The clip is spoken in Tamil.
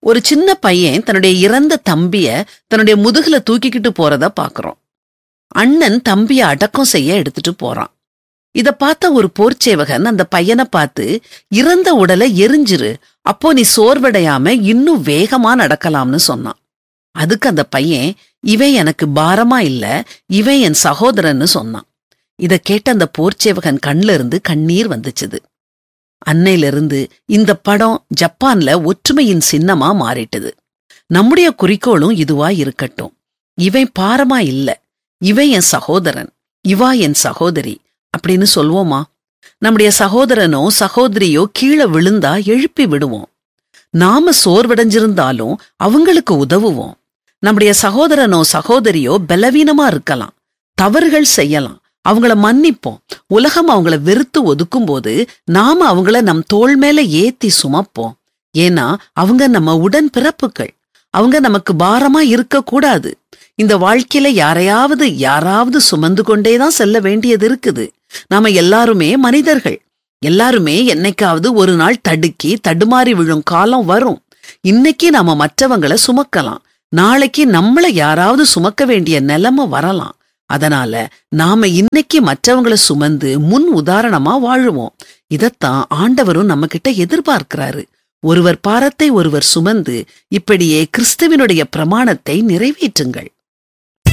ஒரு சின்ன பையன் தன்னுடைய இறந்த தம்பிய தன்னுடைய முதுகுல தூக்கிக்கிட்டு போறத பாக்குறோம் அண்ணன் தம்பிய அடக்கம் செய்ய எடுத்துட்டு போறான் இத பார்த்த ஒரு போர்ச்சேவகன் அந்த பையனை பார்த்து இறந்த உடலை எரிஞ்சிரு அப்போ நீ சோர்வடையாம இன்னும் வேகமா நடக்கலாம்னு சொன்னான் அதுக்கு அந்த பையன் இவன் எனக்கு பாரமா இல்ல இவன் என் சகோதரன்னு சொன்னான் இத கேட்ட அந்த போர்ச்சேவகன் கண்ல இருந்து கண்ணீர் வந்துச்சுது அன்னையிலிருந்து இந்த படம் ஜப்பான்ல ஒற்றுமையின் சின்னமா மாறிட்டது நம்முடைய குறிக்கோளும் இதுவா இருக்கட்டும் இவன் பாரமா இல்ல இவன் என் சகோதரன் இவா என் சகோதரி அப்படின்னு சொல்வோமா நம்முடைய சகோதரனோ சகோதரியோ கீழே விழுந்தா எழுப்பி விடுவோம் நாம சோர்வடைஞ்சிருந்தாலும் அவங்களுக்கு உதவுவோம் நம்முடைய சகோதரனோ சகோதரியோ பலவீனமா இருக்கலாம் தவறுகள் செய்யலாம் அவங்கள மன்னிப்போம் உலகம் அவங்கள வெறுத்து ஒதுக்கும்போது நாம அவங்கள நம் தோள் மேல ஏத்தி சுமப்போம் ஏன்னா அவங்க நம்ம உடன் பிறப்புகள் அவங்க நமக்கு பாரமா இருக்க கூடாது இந்த வாழ்க்கையில யாரையாவது யாராவது சுமந்து கொண்டேதான் செல்ல வேண்டியது இருக்குது நாம எல்லாருமே மனிதர்கள் எல்லாருமே என்னைக்காவது ஒரு நாள் தடுக்கி தடுமாறி விழும் காலம் வரும் இன்னைக்கு நாம மற்றவங்கள சுமக்கலாம் நாளைக்கு நம்மள யாராவது சுமக்க வேண்டிய நிலைமை வரலாம் அதனால நாம இன்னைக்கு மற்றவங்கள சுமந்து முன் உதாரணமா வாழுவோம் இதத்தான் ஆண்டவரும் நம்ம கிட்ட எதிர்பார்க்கிறாரு ஒருவர் பாரத்தை ஒருவர் சுமந்து இப்படியே கிறிஸ்துவினுடைய பிரமாணத்தை நிறைவேற்றுங்கள்